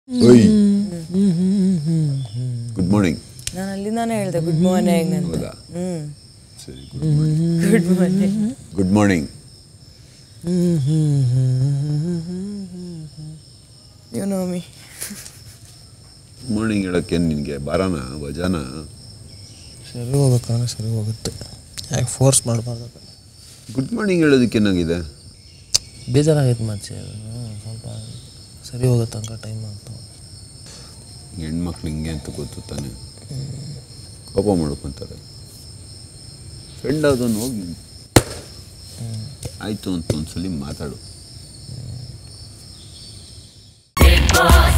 ಓಯ್ good morning ನಾನು ಅಲ್ಲಿಂದಾನೇ ಹೇಳ್ದೆ ಗುಡ್ ಮಾರ್ನಿಂಗ್ ಅಂತ ಹೌದಾ ಹ್ಮ್ ಸರಿ good morning good morning good morning you know me good morning ಹೇಳೋಕ್ಕೆ ನಿನಗೆ ಬಾರಾನ ವಜಾನ ಸರಿ ಹೋಗ್ಬೇಕಂದ್ರೆ ಸರಿ ಹೋಗುತ್ತೆ ಯಾಕೆ ಫೋರ್ಸ್ ಮಾಡಬಾರ್ದು ಗುಡ್ ಮಾರ್ನಿಂಗ್ ಹೇಳೋದಕ್ಕೆ ಏನಾಗಿದೆ ಬೇಜಾರಾಗೈತೆ ಮಚ್ಚಿ ಅದು ಸ್ವಲ್ಪ ಸರಿ ಹೋಗೋ ತನಕ ಟೈಮ್ ಆಗ್ತಾವೆ ಹೆಣ್ಮಕ್ಳು ಹಿಂಗೆ ಅಂತ ಗೊತ್ತು ತಾನೆ ಕೋಪ ಮಾಡ್ಕೊತಾರೆ ಫ್ರೆಂಡ್ ಅದನ್ನು ಹೋಗಿ ಆಯಿತು ಅಂತ ಒಂದ್ಸಲಿ ಮಾತಾಡು Big boy,